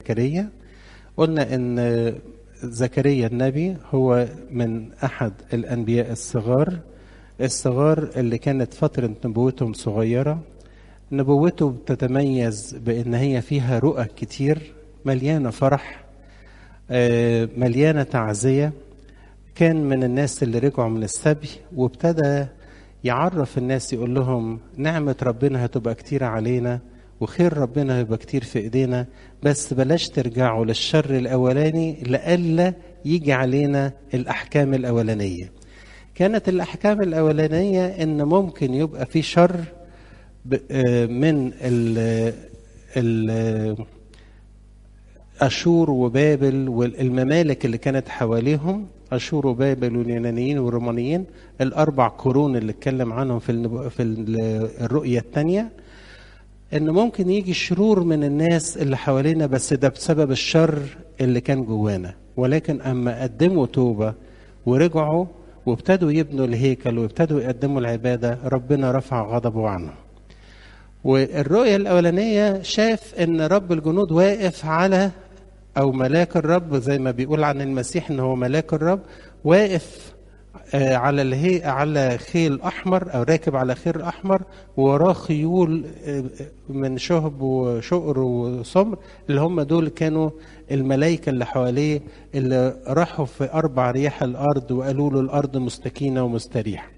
زكريا قلنا ان زكريا النبي هو من احد الانبياء الصغار الصغار اللي كانت فترة نبوتهم صغيرة نبوته بتتميز بان هي فيها رؤى كتير مليانة فرح مليانة تعزية كان من الناس اللي رجعوا من السبي وابتدى يعرف الناس يقول لهم نعمة ربنا هتبقى كتير علينا وخير ربنا هيبقى كتير في ايدينا بس بلاش ترجعوا للشر الاولاني لئلا يجي علينا الاحكام الاولانيه كانت الاحكام الاولانيه ان ممكن يبقى في شر من ال ال اشور وبابل والممالك اللي كانت حواليهم اشور وبابل واليونانيين والرومانيين الاربع قرون اللي اتكلم عنهم في في الرؤيه الثانيه ان ممكن يجي شرور من الناس اللي حوالينا بس ده بسبب الشر اللي كان جوانا ولكن اما قدموا توبه ورجعوا وابتدوا يبنوا الهيكل وابتدوا يقدموا العباده ربنا رفع غضبه عنهم والرؤيه الاولانيه شاف ان رب الجنود واقف على او ملاك الرب زي ما بيقول عن المسيح ان هو ملاك الرب واقف على الهي على خيل احمر او راكب على خيل احمر ووراه خيول من شهب وشقر وسمر اللي هم دول كانوا الملائكه اللي حواليه اللي راحوا في اربع رياح الارض وقالوا له الارض مستكينه ومستريحه.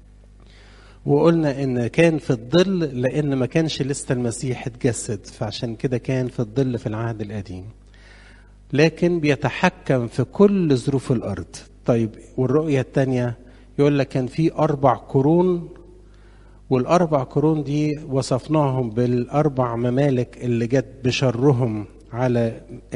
وقلنا ان كان في الظل لان ما كانش لسه المسيح اتجسد فعشان كده كان في الظل في العهد القديم. لكن بيتحكم في كل ظروف الارض طيب والرؤية الثانية يقول لك كان في أربع قرون والأربع قرون دي وصفناهم بالأربع ممالك اللي جت بشرهم على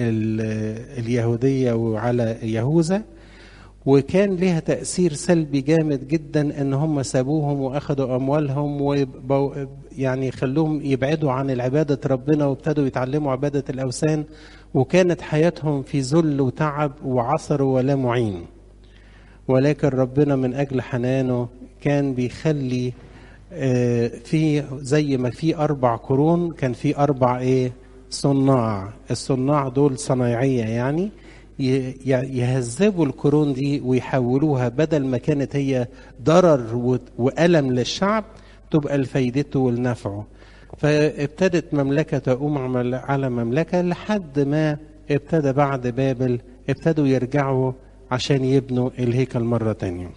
اليهودية وعلى يهوذا وكان لها تأثير سلبي جامد جدا ان هم سابوهم واخدوا اموالهم يعني خلوهم يبعدوا عن العبادة ربنا وابتدوا يتعلموا عبادة الاوثان وكانت حياتهم في ذل وتعب وعصر ولا معين ولكن ربنا من اجل حنانه كان بيخلي في زي ما في اربع قرون كان في اربع ايه صناع الصناع دول صنايعيه يعني يهذبوا القرون دي ويحولوها بدل ما كانت هي ضرر والم للشعب تبقى لفايدته ولنفعه فابتدت مملكه تقوم على مملكه لحد ما ابتدى بعد بابل ابتدوا يرجعوا عشان يبنوا الهيكل مرة تانية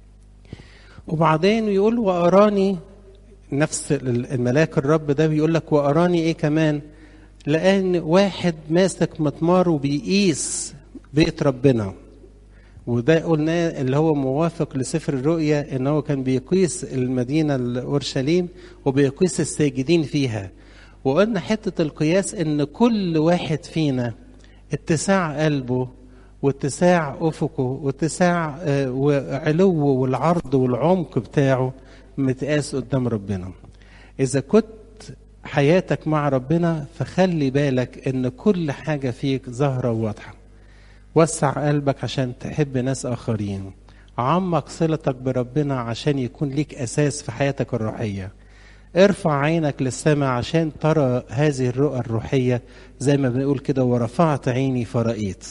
وبعدين يقول وأراني نفس الملاك الرب ده بيقول لك وأراني إيه كمان لأن واحد ماسك مطمار وبيقيس بيت ربنا وده قلناه اللي هو موافق لسفر الرؤيا ان هو كان بيقيس المدينه اورشليم وبيقيس الساجدين فيها وقلنا حته القياس ان كل واحد فينا اتساع قلبه واتساع افقه واتساع وعلوه والعرض والعمق بتاعه متقاس قدام ربنا اذا كنت حياتك مع ربنا فخلي بالك ان كل حاجه فيك ظاهره وواضحه وسع قلبك عشان تحب ناس اخرين عمق صلتك بربنا عشان يكون ليك اساس في حياتك الروحيه ارفع عينك للسماء عشان ترى هذه الرؤى الروحيه زي ما بنقول كده ورفعت عيني فرأيت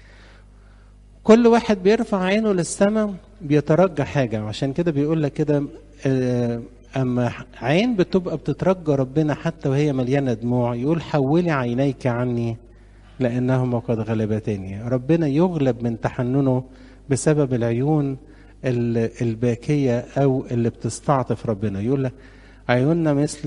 كل واحد بيرفع عينه للسماء بيترجى حاجة عشان كده بيقول لك كده أما عين بتبقى بتترجى ربنا حتى وهي مليانة دموع يقول حولي عينيك عني لأنهما قد غلبتني ربنا يغلب من تحننه بسبب العيون الباكية أو اللي بتستعطف ربنا يقول لك عيوننا مثل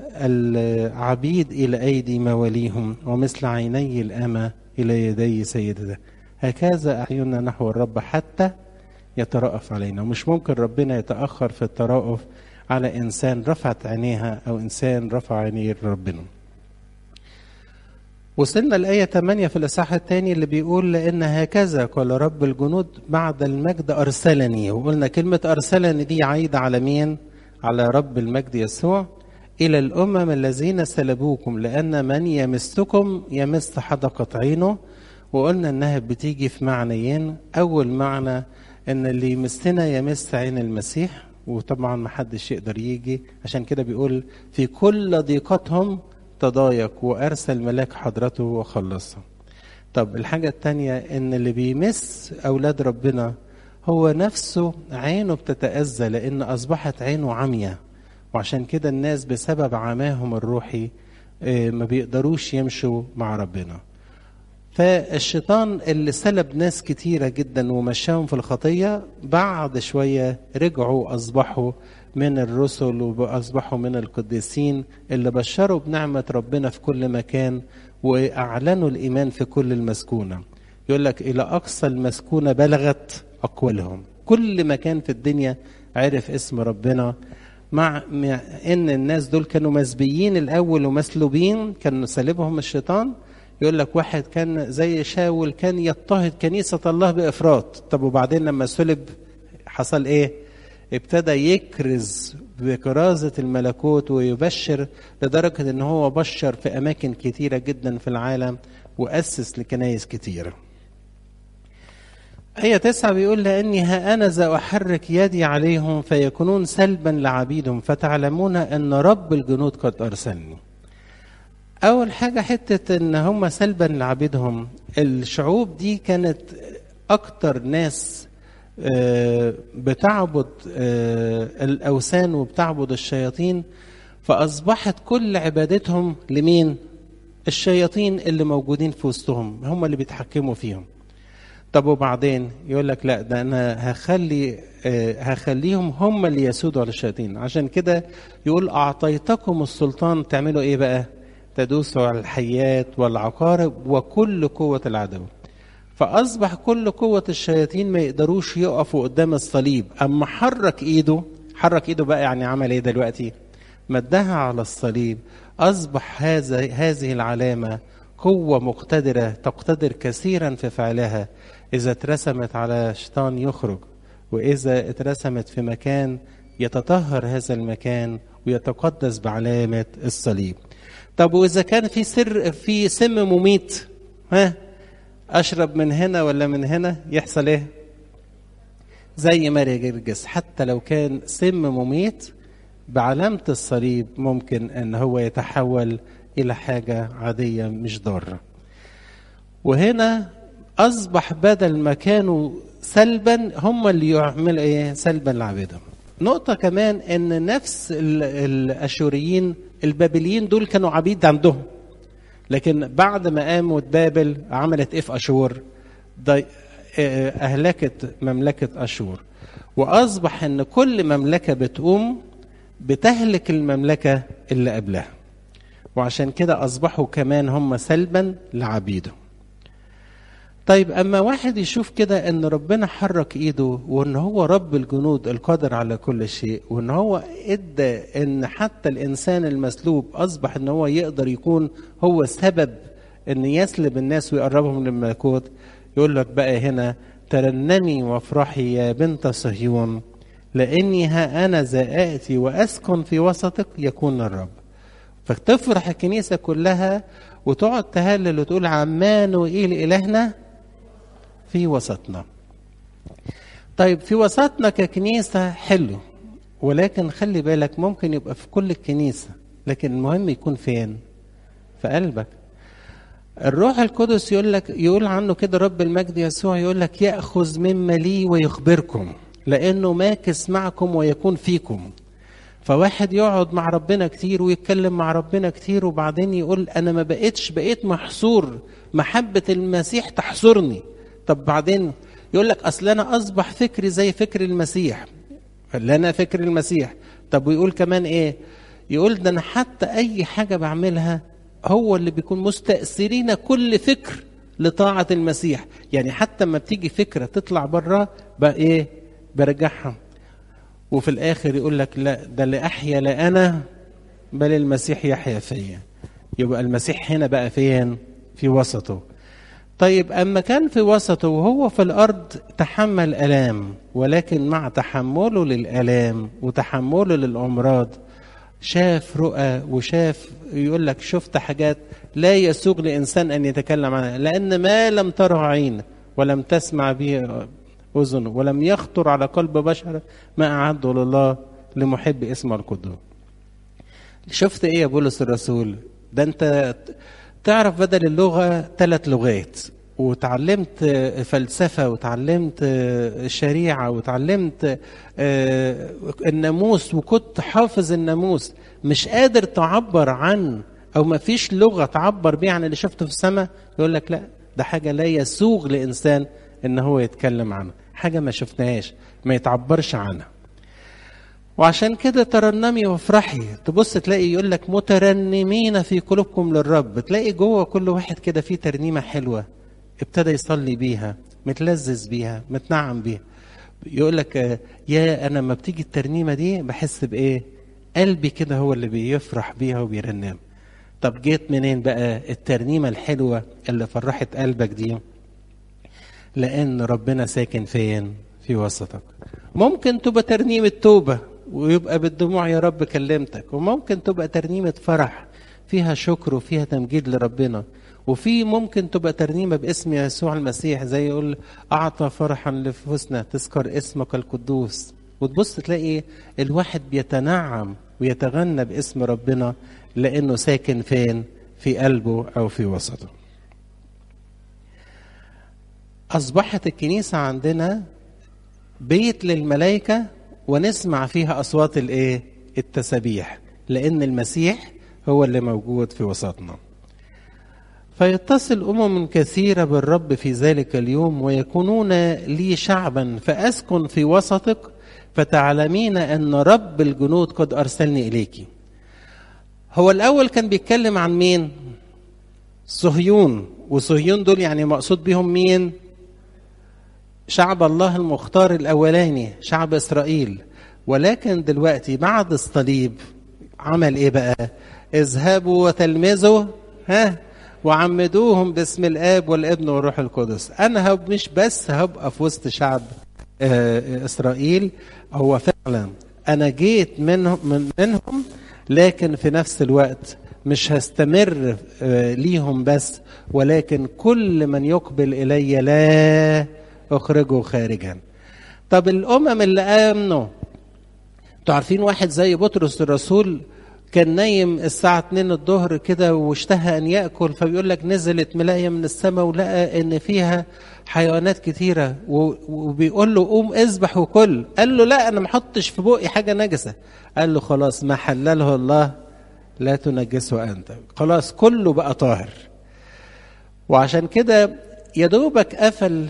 العبيد إلى أيدي مواليهم ومثل عيني الأمة إلى يدي سيدته هكذا أعيننا نحو الرب حتى يترأف علينا مش ممكن ربنا يتأخر في الترأف على إنسان رفعت عينيها أو إنسان رفع عينيه لربنا وصلنا الآية 8 في الإصحاح الثاني اللي بيقول لأن هكذا قال رب الجنود بعد المجد أرسلني وقلنا كلمة أرسلني دي عايدة على مين؟ على رب المجد يسوع إلى الأمم الذين سلبوكم لأن من يمسكم يمس حدقة عينه وقلنا إنها بتيجي في معنيين أول معنى إن اللي يمسنا يمس عين المسيح وطبعا ما حدش يقدر يجي عشان كده بيقول في كل ضيقتهم تضايق وأرسل ملاك حضرته وخلصهم طب الحاجة التانية ان اللي بيمس اولاد ربنا هو نفسه عينه بتتأذى لان اصبحت عينه عمية وعشان كده الناس بسبب عماهم الروحي ما بيقدروش يمشوا مع ربنا فالشيطان اللي سلب ناس كتيرة جدا ومشاهم في الخطية بعد شوية رجعوا أصبحوا من الرسل وأصبحوا من القديسين اللي بشروا بنعمة ربنا في كل مكان وأعلنوا الإيمان في كل المسكونة يقول لك إلى أقصى المسكونة بلغت أقوالهم كل مكان في الدنيا عرف اسم ربنا مع ان الناس دول كانوا مسبيين الاول ومسلوبين كان سالبهم الشيطان يقول لك واحد كان زي شاول كان يضطهد كنيسة الله بإفراط طب وبعدين لما سلب حصل إيه ابتدى يكرز بكرازة الملكوت ويبشر لدرجة ان هو بشر في اماكن كتيرة جدا في العالم واسس لكنايس كتيرة آية تسعة بيقول لأني ها أنا ذا أحرك يدي عليهم فيكونون سلبا لعبيدهم فتعلمون أن رب الجنود قد أرسلني أول حاجة حتة إن هم سلبا لعبيدهم الشعوب دي كانت أكتر ناس بتعبد الأوثان وبتعبد الشياطين فأصبحت كل عبادتهم لمين؟ الشياطين اللي موجودين في وسطهم هم اللي بيتحكموا فيهم طب وبعدين يقول لك لا ده انا هخلي هخليهم هم اللي يسودوا على الشياطين عشان كده يقول اعطيتكم السلطان تعملوا ايه بقى تدوسوا على الحيات والعقارب وكل قوه العدو فاصبح كل قوه الشياطين ما يقدروش يقفوا قدام الصليب اما حرك ايده حرك ايده بقى يعني عمل ايه دلوقتي مدها على الصليب اصبح هذا هذه العلامه قوه مقتدره تقتدر كثيرا في فعلها إذا اترسمت على شيطان يخرج وإذا اترسمت في مكان يتطهر هذا المكان ويتقدس بعلامة الصليب طب وإذا كان في سر في سم مميت ها أشرب من هنا ولا من هنا يحصل إيه؟ زي ماري جرجس حتى لو كان سم مميت بعلامة الصليب ممكن أن هو يتحول إلى حاجة عادية مش ضارة وهنا اصبح بدل ما كانوا سلبا هم اللي يعملوا ايه سلبا لعبيدهم نقطة كمان ان نفس الاشوريين البابليين دول كانوا عبيد عندهم لكن بعد ما قامت بابل عملت ايه في اشور اهلكت مملكة اشور واصبح ان كل مملكة بتقوم بتهلك المملكة اللي قبلها وعشان كده اصبحوا كمان هم سلبا لعبيدهم طيب اما واحد يشوف كده ان ربنا حرك ايده وان هو رب الجنود القادر على كل شيء وان هو ادى ان حتى الانسان المسلوب اصبح ان هو يقدر يكون هو سبب ان يسلب الناس ويقربهم للملكوت يقول لك بقى هنا ترنمي وافرحي يا بنت صهيون لاني ها انا ذا اتي واسكن في وسطك يكون الرب فتفرح الكنيسه كلها وتقعد تهلل وتقول عمان وإيل إلهنا في وسطنا طيب في وسطنا ككنيسة حلو ولكن خلي بالك ممكن يبقى في كل الكنيسة لكن المهم يكون فين في قلبك الروح القدس يقول لك يقول عنه كده رب المجد يسوع يقول لك ياخذ مما لي ويخبركم لانه ماكس معكم ويكون فيكم فواحد يقعد مع ربنا كتير ويتكلم مع ربنا كتير وبعدين يقول انا ما بقيتش بقيت محصور محبه المسيح تحصرني طب بعدين يقول لك اصل انا اصبح فكري زي فكر المسيح اللي انا فكر المسيح طب ويقول كمان ايه يقول ده انا حتى اي حاجه بعملها هو اللي بيكون مستأثرين كل فكر لطاعة المسيح يعني حتى ما بتيجي فكرة تطلع بره بقى ايه برجعها وفي الاخر يقول لك لا ده اللي احيا لا انا بل المسيح يحيا فيا يبقى المسيح هنا بقى فين في وسطه طيب اما كان في وسطه وهو في الارض تحمل الام ولكن مع تحمله للالام وتحمله للامراض شاف رؤى وشاف يقول لك شفت حاجات لا يسوغ لانسان ان يتكلم عنها لان ما لم تره عين ولم تسمع به اذن ولم يخطر على قلب بشر ما اعده لله لمحب اسمه القدوس شفت ايه يا بولس الرسول ده انت تعرف بدل اللغه ثلاث لغات وتعلمت فلسفة وتعلمت شريعة وتعلمت الناموس وكنت حافظ الناموس مش قادر تعبر عن أو ما فيش لغة تعبر بيها عن اللي شفته في السماء يقول لك لا ده حاجة لا يسوغ لإنسان إن هو يتكلم عنها حاجة ما شفناهاش ما يتعبرش عنها وعشان كده ترنمي وافرحي تبص تلاقي يقول لك مترنمين في قلوبكم للرب تلاقي جوه كل واحد كده فيه ترنيمه حلوه ابتدى يصلي بيها متلذذ بيها متنعم بيها يقول لك يا انا لما بتيجي الترنيمه دي بحس بايه قلبي كده هو اللي بيفرح بيها وبيرنم طب جيت منين بقى الترنيمه الحلوه اللي فرحت قلبك دي لان ربنا ساكن فين في وسطك ممكن تبقى ترنيمه توبه ويبقى بالدموع يا رب كلمتك وممكن تبقى ترنيمة فرح فيها شكر وفيها تمجيد لربنا وفي ممكن تبقى ترنيمة باسم يسوع المسيح زي يقول أعطى فرحا لنفوسنا تذكر اسمك القدوس وتبص تلاقي الواحد بيتنعم ويتغنى باسم ربنا لأنه ساكن فين في قلبه أو في وسطه أصبحت الكنيسة عندنا بيت للملائكة ونسمع فيها اصوات الايه التسابيح لان المسيح هو اللي موجود في وسطنا فيتصل امم كثيره بالرب في ذلك اليوم ويكونون لي شعبا فاسكن في وسطك فتعلمين ان رب الجنود قد ارسلني اليك هو الاول كان بيتكلم عن مين صهيون وصهيون دول يعني مقصود بهم مين شعب الله المختار الاولاني شعب اسرائيل ولكن دلوقتي بعد الصليب عمل ايه بقى اذهبوا وتلمذوا ها وعمدوهم باسم الاب والابن والروح القدس انا هب مش بس هبقى في وسط شعب اسرائيل هو فعلا انا جيت منهم من منهم لكن في نفس الوقت مش هستمر ليهم بس ولكن كل من يقبل الي لا اخرجه خارجا طب الامم اللي امنوا انتوا عارفين واحد زي بطرس الرسول كان نايم الساعة 2 الظهر كده واشتهى أن يأكل فبيقول لك نزلت ملاية من السماء ولقى إن فيها حيوانات كتيرة وبيقول له قوم اذبح وكل قال له لا أنا ما حطش في بقي حاجة نجسة قال له خلاص ما حلله الله لا تنجسه أنت خلاص كله بقى طاهر وعشان كده يا دوبك قفل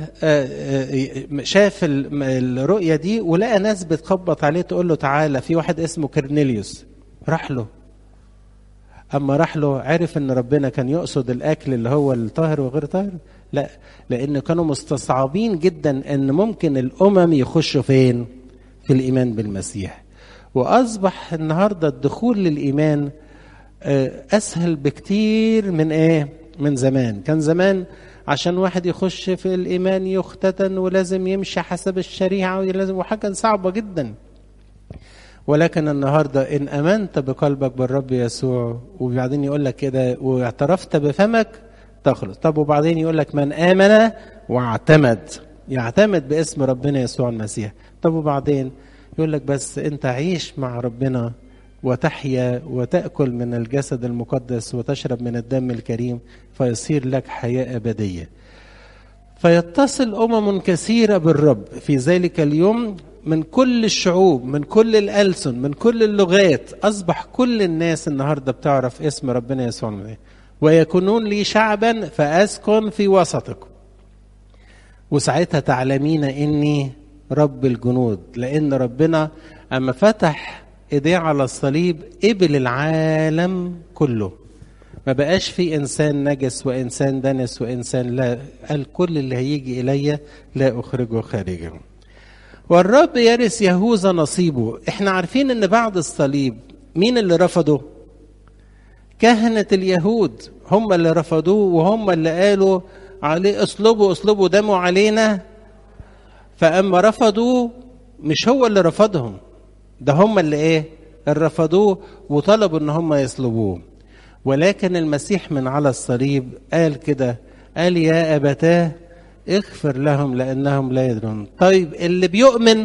شاف الرؤية دي ولقى ناس بتخبط عليه تقول له تعالى في واحد اسمه كرنيليوس راح له أما راح له عرف إن ربنا كان يقصد الأكل اللي هو الطاهر وغير طاهر لا لأن كانوا مستصعبين جدا إن ممكن الأمم يخشوا فين في الإيمان بالمسيح وأصبح النهاردة الدخول للإيمان أسهل بكتير من إيه من زمان كان زمان عشان واحد يخش في الإيمان يختتن ولازم يمشي حسب الشريعة ولازم وحاجة صعبة جدا ولكن النهاردة إن أمنت بقلبك بالرب يسوع وبعدين يقول لك كده واعترفت بفمك تخلص طب وبعدين يقول لك من آمن واعتمد يعتمد باسم ربنا يسوع المسيح طب وبعدين يقول لك بس أنت عيش مع ربنا وتحيا وتأكل من الجسد المقدس وتشرب من الدم الكريم فيصير لك حياة أبدية فيتصل أمم كثيرة بالرب في ذلك اليوم من كل الشعوب من كل الألسن من كل اللغات أصبح كل الناس النهاردة بتعرف اسم ربنا يسوع المسيح ويكونون لي شعبا فأسكن في وسطكم وساعتها تعلمين إني رب الجنود لأن ربنا أما فتح ايديه على الصليب قبل العالم كله ما بقاش في انسان نجس وانسان دنس وانسان لا قال كل اللي هيجي الي لا اخرجه خارجا والرب يرث يهوذا نصيبه احنا عارفين ان بعد الصليب مين اللي رفضه كهنة اليهود هم اللي رفضوه وهم اللي قالوا عليه اصلبوا اصلبوا دموا علينا فاما رفضوا مش هو اللي رفضهم ده هم اللي ايه اللي رفضوه وطلبوا ان هم يصلبوه ولكن المسيح من على الصليب قال كده قال يا ابتاه اغفر لهم لانهم لا يدرون طيب اللي بيؤمن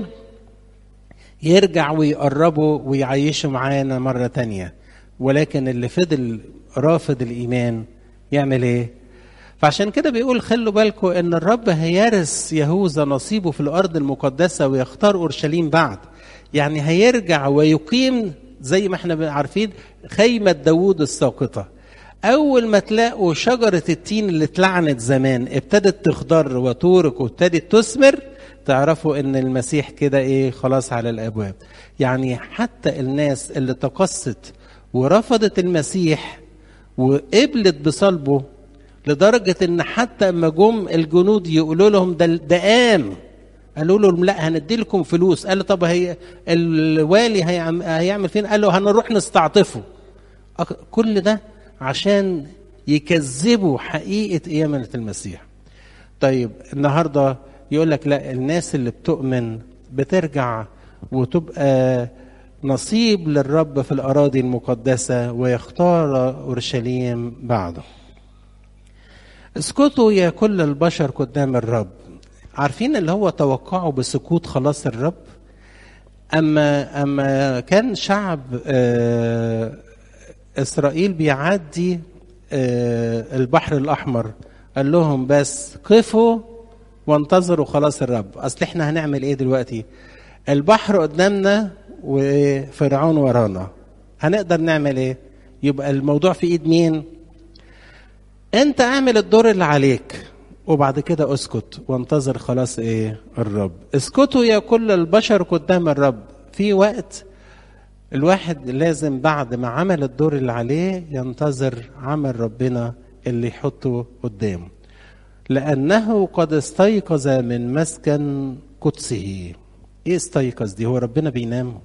يرجع ويقربوا ويعيشوا معانا مرة تانية ولكن اللي فضل رافض الإيمان يعمل إيه فعشان كده بيقول خلوا بالكم ان الرب هيرث يهوذا نصيبه في الارض المقدسه ويختار اورشليم بعد يعني هيرجع ويقيم زي ما احنا عارفين خيمه داوود الساقطه اول ما تلاقوا شجره التين اللي اتلعنت زمان ابتدت تخضر وتورق وابتدت تثمر تعرفوا ان المسيح كده ايه خلاص على الابواب يعني حتى الناس اللي تقصت ورفضت المسيح وقبلت بصلبه لدرجة إن حتى أما جم الجنود يقولوا لهم ده ده قام قالوا لهم لا هندي لكم فلوس قال طب هي الوالي هيعمل, هيعمل فين قال له هنروح نستعطفه كل ده عشان يكذبوا حقيقة قيامة المسيح طيب النهاردة يقول لك لا الناس اللي بتؤمن بترجع وتبقى نصيب للرب في الأراضي المقدسة ويختار أورشليم بعده اسكتوا يا كل البشر قدام الرب عارفين اللي هو توقعوا بسكوت خلاص الرب اما اما كان شعب اسرائيل بيعدي البحر الاحمر قال لهم بس قفوا وانتظروا خلاص الرب اصل احنا هنعمل ايه دلوقتي البحر قدامنا وفرعون ورانا هنقدر نعمل ايه يبقى الموضوع في ايد مين انت اعمل الدور اللي عليك وبعد كده اسكت وانتظر خلاص ايه الرب اسكتوا يا كل البشر قدام الرب في وقت الواحد لازم بعد ما عمل الدور اللي عليه ينتظر عمل ربنا اللي يحطه قدامه لأنه قد استيقظ من مسكن قدسه ايه استيقظ دي هو ربنا بينام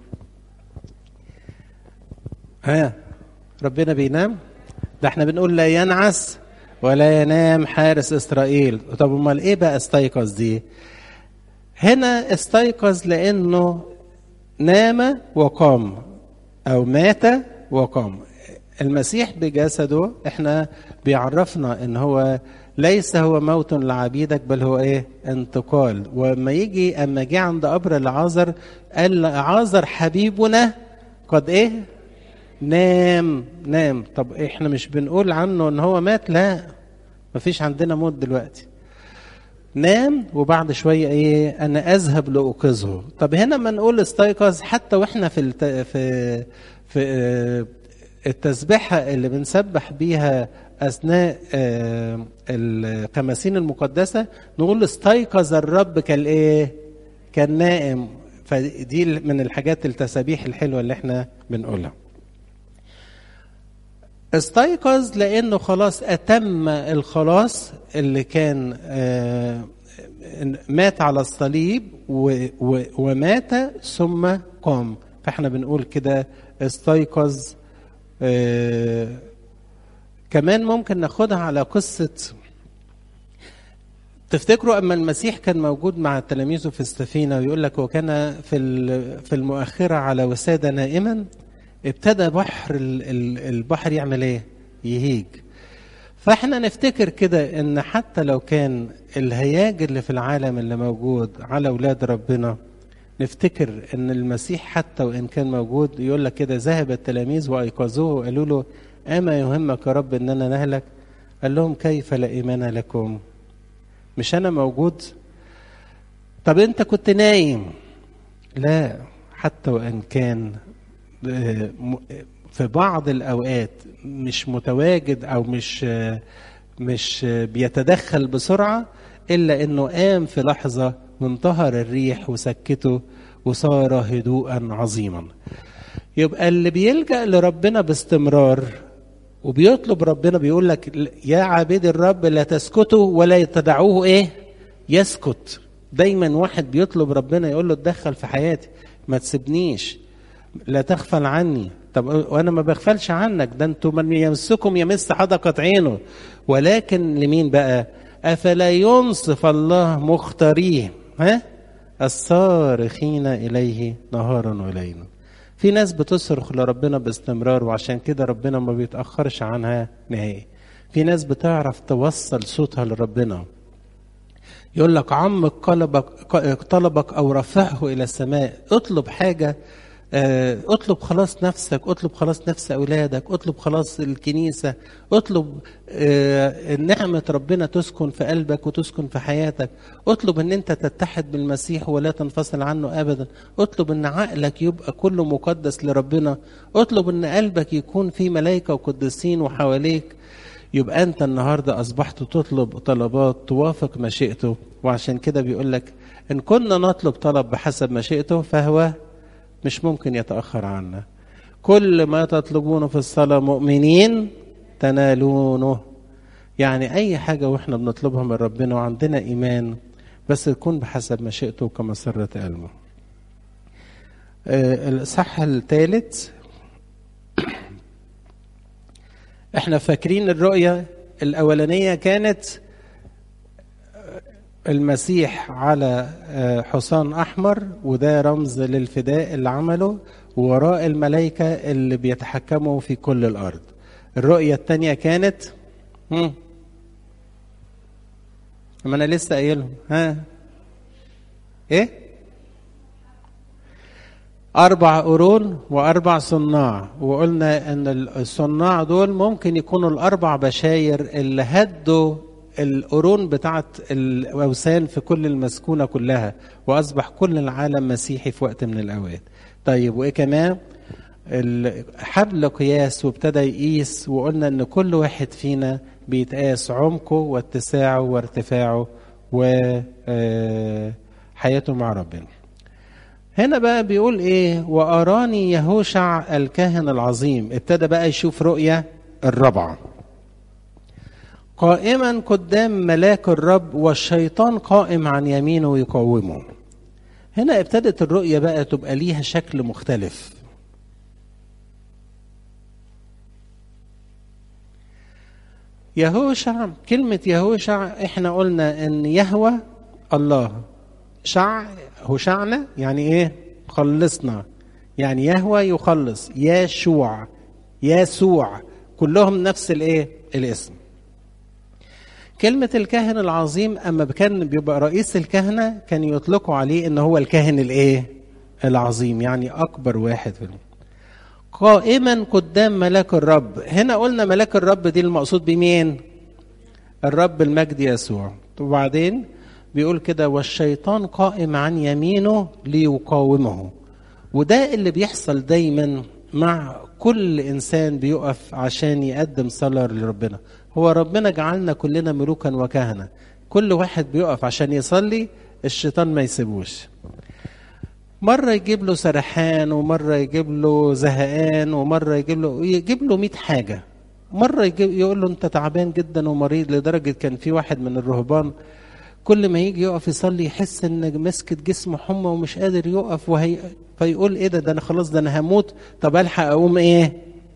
ها ربنا بينام ده احنا بنقول لا ينعس ولا ينام حارس اسرائيل طب امال ايه بقى استيقظ دي هنا استيقظ لانه نام وقام او مات وقام المسيح بجسده احنا بيعرفنا ان هو ليس هو موت لعبيدك بل هو ايه انتقال وما يجي اما جه عند قبر العازر قال عازر حبيبنا قد ايه نام نام طب احنا مش بنقول عنه ان هو مات لا مفيش عندنا موت دلوقتي نام وبعد شويه ايه انا اذهب لاوقظه طب هنا ما نقول استيقظ حتى واحنا في الت... في في التسبيحه اللي بنسبح بيها اثناء الخمسين المقدسه نقول استيقظ الرب كالايه كان نائم فدي من الحاجات التسابيح الحلوه اللي احنا بنقولها استيقظ لانه خلاص اتم الخلاص اللي كان مات على الصليب ومات ثم قام فاحنا بنقول كده استيقظ كمان ممكن ناخدها على قصة تفتكروا اما المسيح كان موجود مع تلاميذه في السفينه ويقول لك وكان في في المؤخره على وساده نائما ابتدى بحر البحر يعمل ايه؟ يهيج. فاحنا نفتكر كده ان حتى لو كان الهياج اللي في العالم اللي موجود على اولاد ربنا نفتكر ان المسيح حتى وان كان موجود يقول لك كده ذهب التلاميذ وايقظوه وقالوا له اما يهمك يا رب اننا نهلك؟ قال لهم كيف لا ايمان لكم؟ مش انا موجود؟ طب انت كنت نايم؟ لا حتى وان كان في بعض الاوقات مش متواجد او مش مش بيتدخل بسرعه الا انه قام في لحظه وانتهر الريح وسكته وصار هدوءا عظيما يبقى اللي بيلجا لربنا باستمرار وبيطلب ربنا بيقول لك يا عبيد الرب لا تسكتوا ولا تدعوه ايه يسكت دايما واحد بيطلب ربنا يقول له اتدخل في حياتي ما تسيبنيش لا تغفل عني طب وانا ما بغفلش عنك ده انتوا من يمسكم يمس حدقة عينه ولكن لمين بقى افلا ينصف الله مختاريه ها الصارخين اليه نهارا وليلا في ناس بتصرخ لربنا باستمرار وعشان كده ربنا ما بيتاخرش عنها نهائي في ناس بتعرف توصل صوتها لربنا يقول لك عمق قلبك طلبك او رفعه الى السماء اطلب حاجه آه، اطلب خلاص نفسك اطلب خلاص نفس اولادك اطلب خلاص الكنيسه اطلب آه، نعمه ربنا تسكن في قلبك وتسكن في حياتك اطلب ان انت تتحد بالمسيح ولا تنفصل عنه ابدا اطلب ان عقلك يبقى كله مقدس لربنا اطلب ان قلبك يكون فيه ملائكه وقديسين وحواليك يبقى انت النهارده اصبحت تطلب طلبات توافق مشيئته وعشان كده بيقول لك ان كنا نطلب طلب بحسب مشيئته فهو مش ممكن يتاخر عنا كل ما تطلبونه في الصلاه مؤمنين تنالونه يعني اي حاجه واحنا بنطلبها من ربنا وعندنا ايمان بس تكون بحسب مشيئته وكمسره قلبه آه، الاصحاح الثالث احنا فاكرين الرؤية الأولانية كانت المسيح على آه، حصان أحمر وده رمز للفداء اللي عمله ووراء الملائكة اللي بيتحكموا في كل الأرض الرؤية الثانية كانت هم. ما أنا لسه قايلهم ها إيه أربع قرون وأربع صناع وقلنا أن الصناع دول ممكن يكونوا الأربع بشاير اللي هدوا القرون بتاعت الأوثان في كل المسكونة كلها وأصبح كل العالم مسيحي في وقت من الأوقات طيب وإيه كمان ال- حبل قياس وابتدى يقيس وقلنا ان كل واحد فينا بيتقاس عمقه واتساعه وارتفاعه وحياته مع ربنا هنا بقى بيقول ايه واراني يهوشع الكاهن العظيم ابتدى بقى يشوف رؤية الرابعة قائما قدام ملاك الرب والشيطان قائم عن يمينه يقومه هنا ابتدت الرؤية بقى تبقى ليها شكل مختلف يهوشع كلمة يهوشع احنا قلنا ان يهوى الله شع هشعنا يعني ايه خلصنا يعني يهوى يخلص يشوع يسوع كلهم نفس الايه الاسم كلمة الكاهن العظيم أما كان بيبقى رئيس الكهنة كان يطلقوا عليه إن هو الكاهن الإيه؟ العظيم يعني أكبر واحد فيهم. قائما قدام ملاك الرب، هنا قلنا ملاك الرب دي المقصود بمين؟ الرب المجد يسوع، وبعدين بيقول كده والشيطان قائم عن يمينه ليقاومه. وده اللي بيحصل دايما مع كل انسان بيقف عشان يقدم صلاه لربنا هو ربنا جعلنا كلنا ملوكا وكهنه كل واحد بيقف عشان يصلي الشيطان ما يسيبوش مرة يجيب له سرحان ومرة يجيب له زهقان ومرة يجيب له يجيب له 100 حاجة مرة يجيب يقول له أنت تعبان جدا ومريض لدرجة كان في واحد من الرهبان كل ما يجي يقف يصلي يحس ان مسكت جسمه حمى ومش قادر يقف وهي فيقول ايه ده ده انا خلاص ده انا هموت طب الحق اقوم ايه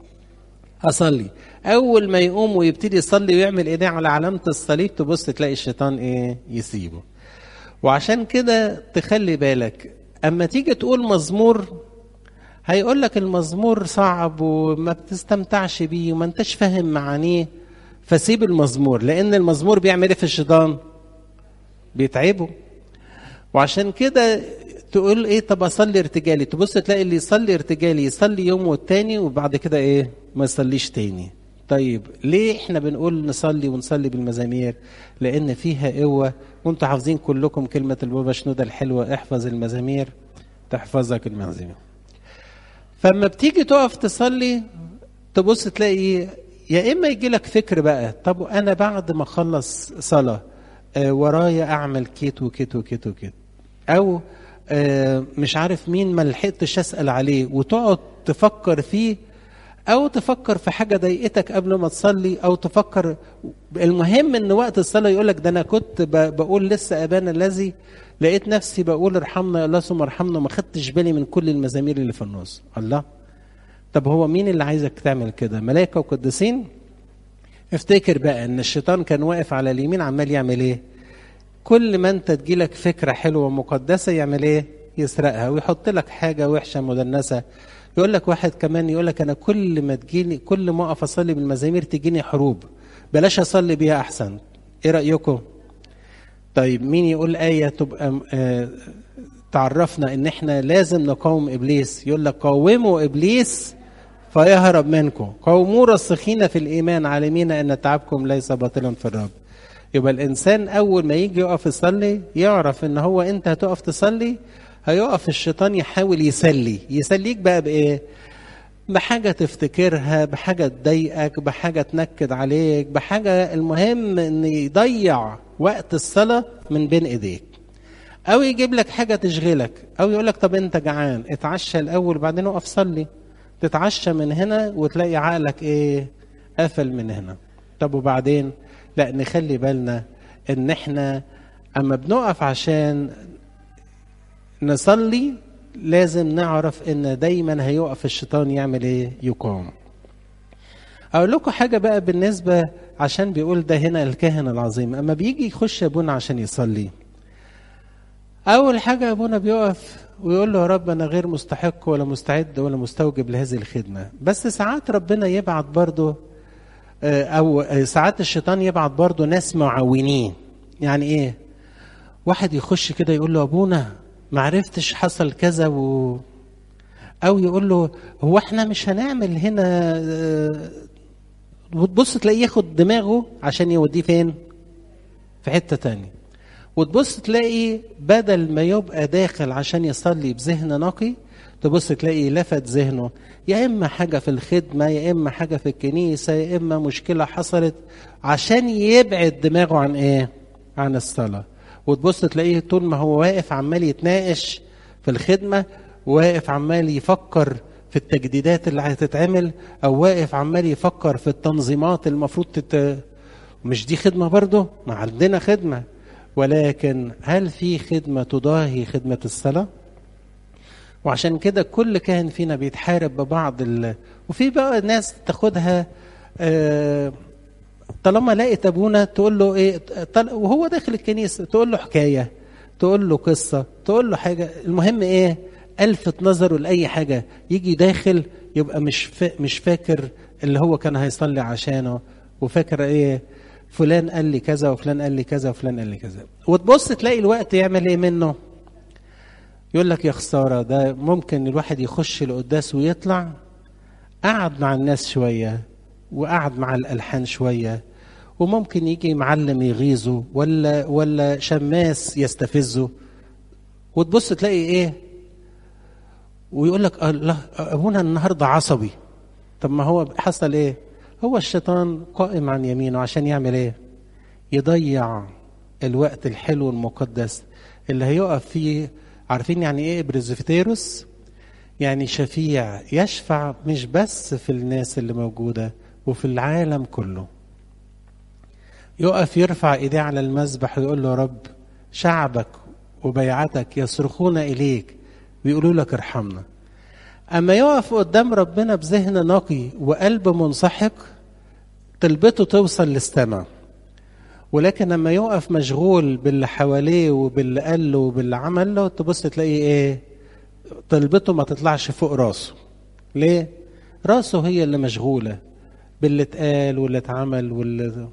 اصلي اول ما يقوم ويبتدي يصلي ويعمل ايديه على علامه الصليب تبص تلاقي الشيطان ايه يسيبه وعشان كده تخلي بالك اما تيجي تقول مزمور هيقول لك المزمور صعب وما بتستمتعش بيه وما انتش فاهم معانيه فسيب المزمور لان المزمور بيعمل ايه في الشيطان بيتعبوا وعشان كده تقول ايه طب اصلي ارتجالي تبص تلاقي اللي يصلي ارتجالي يصلي يوم والتاني وبعد كده ايه ما يصليش تاني طيب ليه احنا بنقول نصلي ونصلي بالمزامير لان فيها قوه وانتوا حافظين كلكم كلمه البابا شنوده الحلوه احفظ المزامير تحفظك المزامير فلما بتيجي تقف تصلي تبص تلاقي يا اما يجي لك فكر بقى طب انا بعد ما اخلص صلاه آه ورايا اعمل كيت وكيت وكيت وكيت او آه مش عارف مين ما لحقتش اسال عليه وتقعد تفكر فيه او تفكر في حاجه ضايقتك قبل ما تصلي او تفكر المهم ان وقت الصلاه يقول لك ده انا كنت بقول لسه ابانا الذي لقيت نفسي بقول ارحمنا يا الله ثم ارحمنا ما خدتش بالي من كل المزامير اللي في النص الله طب هو مين اللي عايزك تعمل كده ملائكه وقديسين افتكر بقى ان الشيطان كان واقف على اليمين عمال يعمل ايه كل ما انت تجيلك فكره حلوه ومقدسه يعمل ايه يسرقها ويحط لك حاجه وحشه مدنسه يقول لك واحد كمان يقول لك انا كل ما تجيني كل ما اقف اصلي بالمزامير تجيني حروب بلاش اصلي بيها احسن ايه رايكم طيب مين يقول ايه تبقى آه تعرفنا ان احنا لازم نقاوم ابليس يقول لك قاوموا ابليس فيهرب منكم قوموا راسخين في الايمان عالمين ان تعبكم ليس باطلا في الرب يبقى الانسان اول ما يجي يقف يصلي يعرف ان هو انت هتقف تصلي هيقف الشيطان يحاول يسلي يسليك بقى بايه بحاجة تفتكرها بحاجة تضايقك بحاجة تنكد عليك بحاجة المهم ان يضيع وقت الصلاة من بين ايديك او يجيب لك حاجة تشغلك او يقول لك طب انت جعان اتعشى الاول بعدين اقف صلي تتعشى من هنا وتلاقي عقلك ايه قفل من هنا طب وبعدين لا نخلي بالنا ان احنا اما بنقف عشان نصلي لازم نعرف ان دايما هيقف الشيطان يعمل ايه يقام اقول لكم حاجه بقى بالنسبه عشان بيقول ده هنا الكاهن العظيم اما بيجي يخش ابونا عشان يصلي اول حاجه ابونا بيقف ويقول له يا رب انا غير مستحق ولا مستعد ولا مستوجب لهذه الخدمه بس ساعات ربنا يبعت برضه او ساعات الشيطان يبعت برضه ناس معاونين يعني ايه واحد يخش كده يقول له ابونا ما عرفتش حصل كذا و او يقول له هو احنا مش هنعمل هنا وتبص تلاقيه ياخد دماغه عشان يوديه فين في حته تانية وتبص تلاقي بدل ما يبقى داخل عشان يصلي بذهن نقي تبص تلاقي لفت ذهنه يا اما حاجه في الخدمه يا اما حاجه في الكنيسه يا اما مشكله حصلت عشان يبعد دماغه عن ايه عن الصلاه وتبص تلاقيه طول ما هو واقف عمال يتناقش في الخدمة واقف عمال يفكر في التجديدات اللي هتتعمل أو واقف عمال يفكر في التنظيمات المفروض تت... مش دي خدمة برضه ما عندنا خدمة ولكن هل في خدمة تضاهي خدمة الصلاة؟ وعشان كده كل كاهن فينا بيتحارب ببعض ال... وفي بقى ناس تاخدها آه طالما لقيت ابونا تقول له ايه طل... وهو داخل الكنيسه تقول له حكايه تقول له قصه تقول له حاجه المهم ايه الفت نظره لاي حاجه يجي داخل يبقى مش فا... مش فاكر اللي هو كان هيصلي عشانه وفاكر ايه فلان قال لي كذا وفلان قال لي كذا وفلان قال لي كذا وتبص تلاقي الوقت يعمل ايه منه يقول لك يا خساره ده ممكن الواحد يخش القداس ويطلع قعد مع الناس شويه وقعد مع الالحان شويه وممكن يجي معلم يغيظه ولا ولا شماس يستفزه وتبص تلاقي ايه ويقول لك الله ابونا النهارده عصبي طب ما هو حصل ايه هو الشيطان قائم عن يمينه عشان يعمل ايه يضيع الوقت الحلو المقدس اللي هيقف فيه عارفين يعني ايه بريزفتيروس يعني شفيع يشفع مش بس في الناس اللي موجوده وفي العالم كله يقف يرفع ايديه على المذبح ويقول له يا رب شعبك وبيعتك يصرخون اليك ويقولوا لك ارحمنا اما يقف قدام ربنا بذهن نقي وقلب منسحق طلبته توصل للسماء ولكن لما يقف مشغول باللي حواليه وباللي قال له وباللي عمل له تبص تلاقيه ايه طلبته ما تطلعش فوق راسه ليه راسه هي اللي مشغوله باللي اتقال واللي اتعمل واللي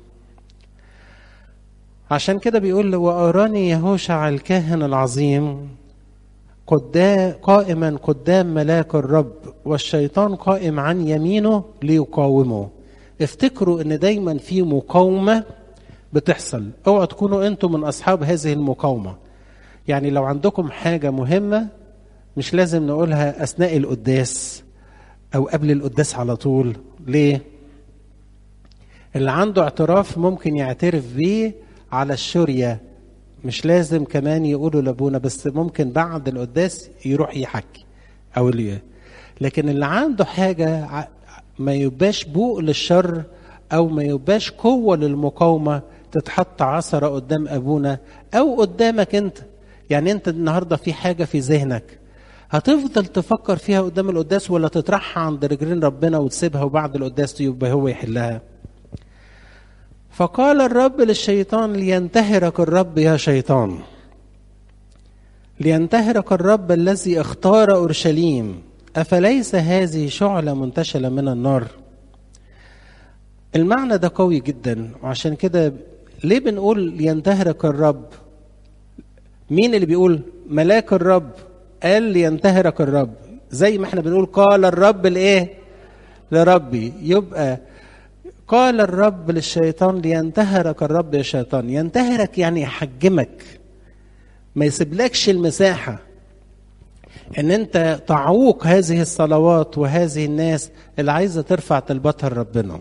عشان كده بيقول وأراني يهوشع الكاهن العظيم قدام قائما قدام ملاك الرب والشيطان قائم عن يمينه ليقاومه افتكروا ان دايما في مقاومة بتحصل اوعوا تكونوا انتم من اصحاب هذه المقاومة يعني لو عندكم حاجة مهمة مش لازم نقولها اثناء القداس او قبل القداس على طول ليه اللي عنده اعتراف ممكن يعترف بيه على الشرية مش لازم كمان يقولوا لابونا بس ممكن بعد القداس يروح يحكي او اللي لكن اللي عنده حاجة ما يبقاش بوق للشر او ما يبقاش قوة للمقاومة تتحط عصرة قدام ابونا او قدامك انت يعني انت النهاردة في حاجة في ذهنك هتفضل تفكر فيها قدام القداس ولا تطرحها عند رجلين ربنا وتسيبها وبعد القداس يبقى هو يحلها فقال الرب للشيطان لينتهرك الرب يا شيطان لينتهرك الرب الذي اختار اورشليم افليس هذه شعله منتشله من النار المعنى ده قوي جدا وعشان كده ليه بنقول ينتهرك الرب مين اللي بيقول ملاك الرب قال لينتهرك الرب زي ما احنا بنقول قال الرب لايه لربي يبقى قال الرب للشيطان لينتهرك الرب يا شيطان ينتهرك يعني يحجمك ما يسيبلكش المساحة ان انت تعوق هذه الصلوات وهذه الناس اللي عايزة ترفع طلباتها لربنا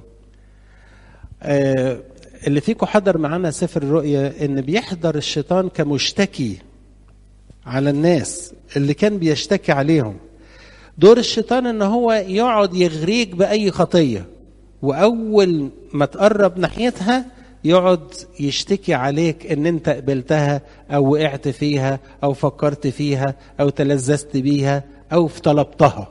آه اللي فيكم حضر معانا سفر الرؤيا ان بيحضر الشيطان كمشتكي على الناس اللي كان بيشتكي عليهم دور الشيطان ان هو يقعد يغريك باي خطيه واول ما تقرب ناحيتها يقعد يشتكي عليك ان انت قبلتها او وقعت فيها او فكرت فيها او تلذذت بيها او طلبتها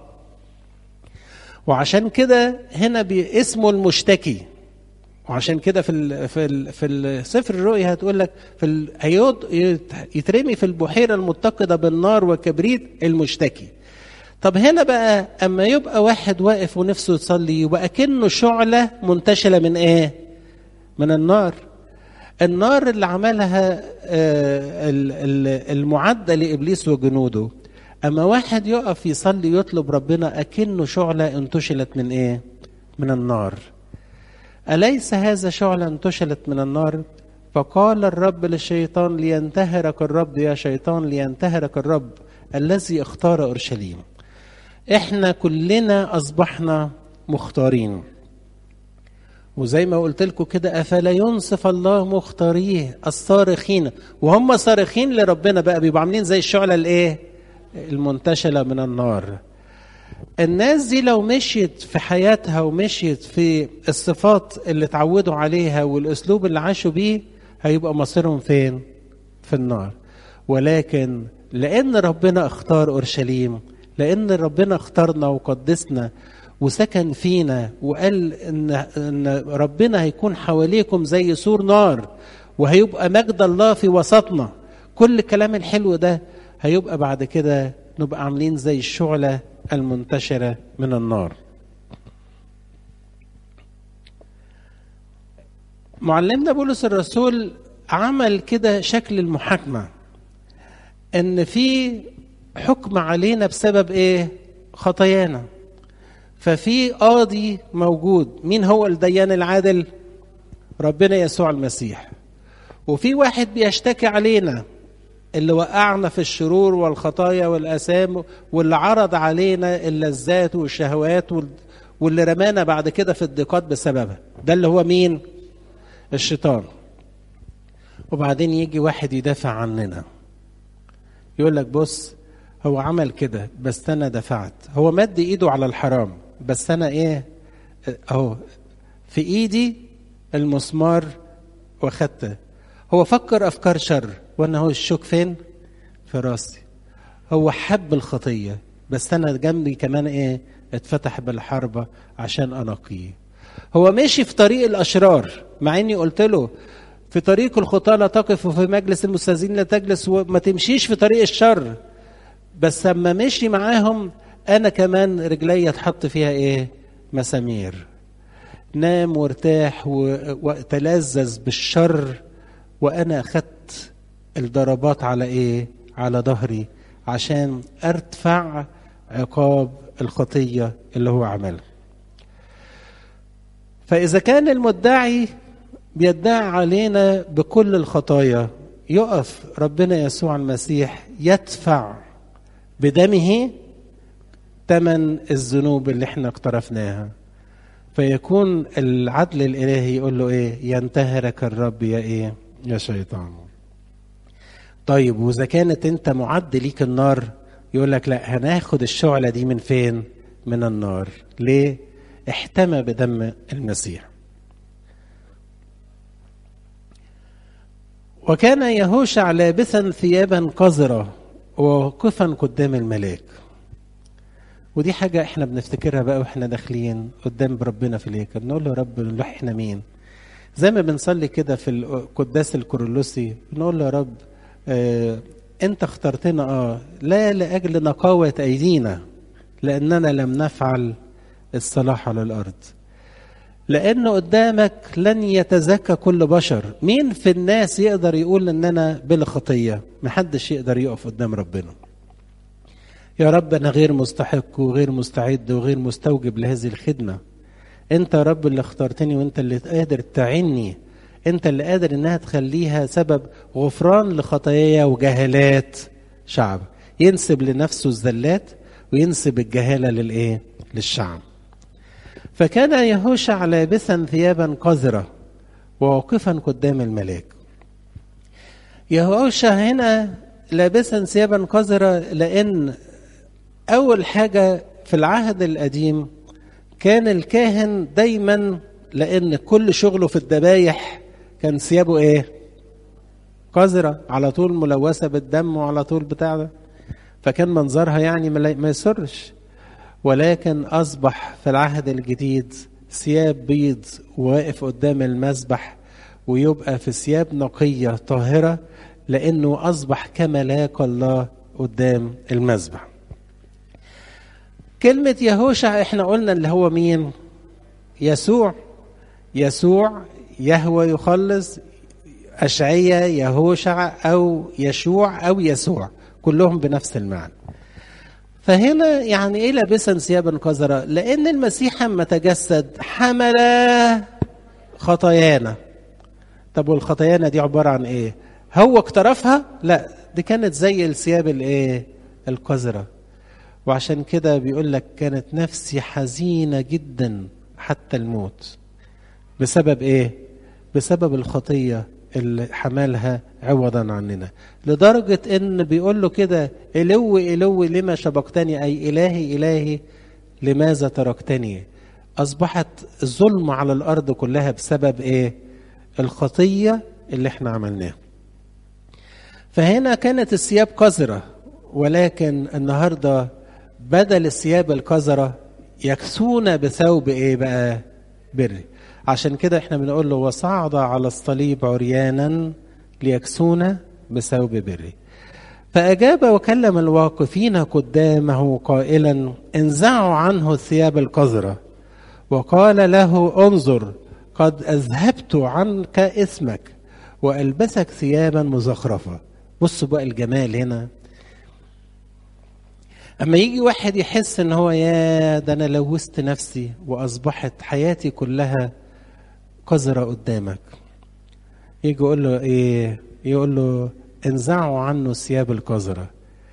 وعشان كده هنا اسمه المشتكي وعشان كده في ال في ال في السفر الرؤيا هتقول لك في ال هيود يترمي في البحيره المتقده بالنار وكبريت المشتكي طب هنا بقى اما يبقى واحد واقف ونفسه يصلي يبقى كأنه شعله منتشله من ايه؟ من النار. النار اللي عملها المعدة لابليس وجنوده. اما واحد يقف يصلي يطلب ربنا اكنه شعله انتشلت من ايه؟ من النار. اليس هذا شعله انتشلت من النار؟ فقال الرب للشيطان لينتهرك الرب يا شيطان لينتهرك الرب الذي اختار اورشليم. احنا كلنا اصبحنا مختارين وزي ما قلت لكم كده افلا ينصف الله مختاريه الصارخين وهم صارخين لربنا بقى بيبقوا عاملين زي الشعله الايه المنتشله من النار الناس دي لو مشيت في حياتها ومشيت في الصفات اللي اتعودوا عليها والاسلوب اللي عاشوا بيه هيبقى مصيرهم فين في النار ولكن لان ربنا اختار اورشليم لان ربنا اختارنا وقدسنا وسكن فينا وقال ان ان ربنا هيكون حواليكم زي سور نار وهيبقى مجد الله في وسطنا كل الكلام الحلو ده هيبقى بعد كده نبقى عاملين زي الشعله المنتشره من النار معلمنا بولس الرسول عمل كده شكل المحاكمه ان في حكم علينا بسبب ايه خطايانا ففي قاضي موجود مين هو الديان العادل ربنا يسوع المسيح وفي واحد بيشتكي علينا اللي وقعنا في الشرور والخطايا والآثام واللي عرض علينا اللذات والشهوات واللي رمانا بعد كده في الضيقات بسببها ده اللي هو مين الشيطان وبعدين يجي واحد يدافع عننا يقول لك بص هو عمل كده بس انا دفعت هو مد ايده على الحرام بس انا ايه اهو في ايدي المسمار واخدته هو فكر افكار شر وانا هو الشوك فين في راسي هو حب الخطيه بس انا جنبي كمان ايه اتفتح بالحربة عشان انقيه هو ماشي في طريق الاشرار مع اني قلت له في طريق الخطاه لا تقف وفي مجلس المستاذين لا تجلس وما تمشيش في طريق الشر بس لما مشي معاهم انا كمان رجلي اتحط فيها ايه مسامير نام وارتاح وتلذذ بالشر وانا اخدت الضربات على ايه على ظهري عشان ارتفع عقاب الخطيه اللي هو عملها فاذا كان المدعي بيدعي علينا بكل الخطايا يقف ربنا يسوع المسيح يدفع بدمه ثمن الذنوب اللي احنا اقترفناها فيكون العدل الالهي يقول له ايه ينتهرك الرب يا ايه يا شيطان طيب واذا كانت انت معد ليك النار يقول لك لا هناخد الشعله دي من فين من النار ليه احتمى بدم المسيح وكان يهوشع لابسا ثيابا قذره وواقفا قدام الملاك ودي حاجة احنا بنفتكرها بقى واحنا داخلين قدام ربنا في الهيكل نقول له يا رب احنا مين زي ما بنصلي كده في القداس الكورولوسي بنقول له يا رب اه انت اخترتنا اه لا لاجل نقاوة ايدينا لاننا لم نفعل الصلاح على الارض لأن قدامك لن يتزكى كل بشر مين في الناس يقدر يقول ان انا بلا خطية محدش يقدر يقف قدام ربنا يا رب انا غير مستحق وغير مستعد وغير مستوجب لهذه الخدمة انت يا رب اللي اخترتني وانت اللي قادر تعني انت اللي قادر انها تخليها سبب غفران لخطاياي وجهالات شعب ينسب لنفسه الزلات وينسب الجهالة للايه للشعب فكان يهوشع لابسا ثيابا قذرة وواقفا قدام الملاك يهوشع هنا لابسا ثيابا قذرة لأن أول حاجة في العهد القديم كان الكاهن دايما لأن كل شغله في الذبايح كان ثيابه إيه؟ قذرة على طول ملوثة بالدم وعلى طول بتاع ده فكان منظرها يعني ما يسرش ولكن أصبح في العهد الجديد ثياب بيض وواقف قدام المذبح ويبقى في ثياب نقية طاهرة لأنه أصبح كملاك الله قدام المذبح كلمة يهوشع احنا قلنا اللي هو مين يسوع يسوع يهوى يخلص أشعية يهوشع أو يشوع أو يسوع كلهم بنفس المعنى فهنا يعني ايه لابسا ثيابا قذرة لان المسيح لما تجسد حمل خطايانا طب والخطايانا دي عبارة عن ايه هو اقترفها لا دي كانت زي الثياب الايه القذرة وعشان كده بيقول لك كانت نفسي حزينة جدا حتى الموت بسبب ايه بسبب الخطية اللي حملها عوضا عننا لدرجة ان بيقول له كده الو الو لما شبقتني اي الهي الهي لماذا تركتني اصبحت الظلم على الارض كلها بسبب ايه الخطية اللي احنا عملناها فهنا كانت الثياب قذرة ولكن النهاردة بدل الثياب القذرة يكسون بثوب ايه بقى بري عشان كده احنا بنقول له وصعد على الصليب عريانا ليكسونا بثوب بري فأجاب وكلم الواقفين قدامه قائلا انزعوا عنه الثياب القذرة وقال له انظر قد أذهبت عنك اسمك وألبسك ثيابا مزخرفة بصوا بقى الجمال هنا أما يجي واحد يحس إن هو يا ده أنا لوثت نفسي وأصبحت حياتي كلها قذرة قدامك يجي يقول له إيه يقول له انزعوا عنه الثياب القذرة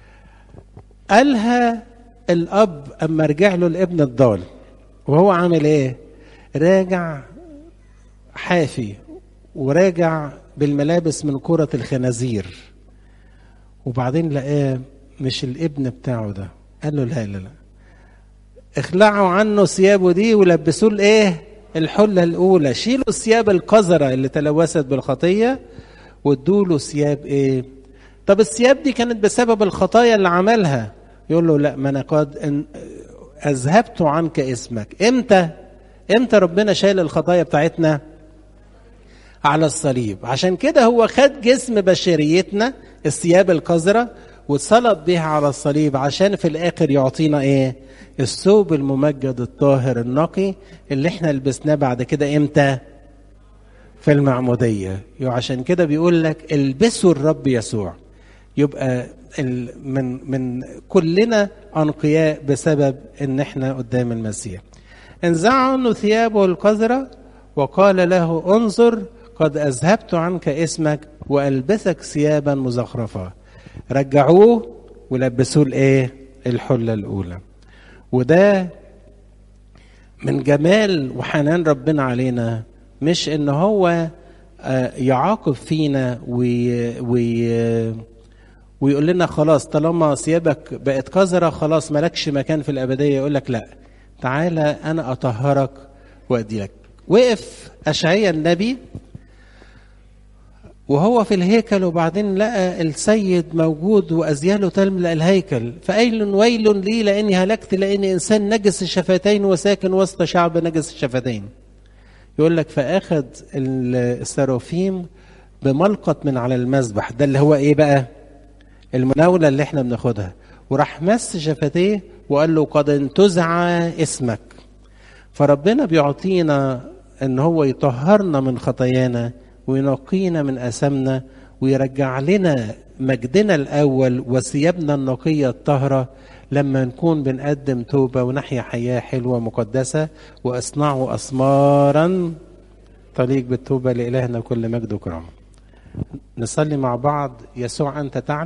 قالها الأب أما رجع له الابن الضال وهو عامل إيه راجع حافي وراجع بالملابس من كرة الخنازير وبعدين لقاه مش الابن بتاعه ده قال له لا لا لا اخلعوا عنه ثيابه دي ولبسوه الايه الحله الاولى شيلوا الثياب القذره اللي تلوثت بالخطيه وادوا له ثياب ايه طب الثياب دي كانت بسبب الخطايا اللي عملها يقول له لا ما انا قد إن اذهبت عنك اسمك امتى امتى ربنا شايل الخطايا بتاعتنا على الصليب عشان كده هو خد جسم بشريتنا الثياب القذره واتصلب بيها على الصليب عشان في الاخر يعطينا ايه الثوب الممجد الطاهر النقي اللي احنا لبسناه بعد كده امتى في المعمودية عشان كده بيقول لك البسوا الرب يسوع يبقى من من كلنا انقياء بسبب ان احنا قدام المسيح انزعوا عنه ثيابه القذرة وقال له انظر قد اذهبت عنك اسمك والبسك ثيابا مزخرفه رجعوه ولبسوه الايه الحله الاولى وده من جمال وحنان ربنا علينا مش ان هو يعاقب فينا وي وي ويقول لنا خلاص طالما ثيابك بقت قذرة خلاص مالكش مكان في الأبدية يقول لك لا تعالى أنا أطهرك وأدي لك وقف أشعيا النبي وهو في الهيكل وبعدين لقى السيد موجود وأزياله تملأ الهيكل فأيل ويل لي لأني هلكت لأني إنسان نجس الشفتين وساكن وسط شعب نجس الشفتين يقول لك فأخذ السرافيم بملقط من على المذبح ده اللي هو إيه بقى المناولة اللي احنا بناخدها وراح مس شفتيه وقال له قد انتزع اسمك فربنا بيعطينا ان هو يطهرنا من خطايانا وينقينا من اثامنا ويرجع لنا مجدنا الاول وثيابنا النقيه الطاهره لما نكون بنقدم توبه ونحيا حياه حلوه مقدسه واصنعوا اسمارا تليق بالتوبه لالهنا كل مجد وكرامه نصلي مع بعض يسوع انت تعلم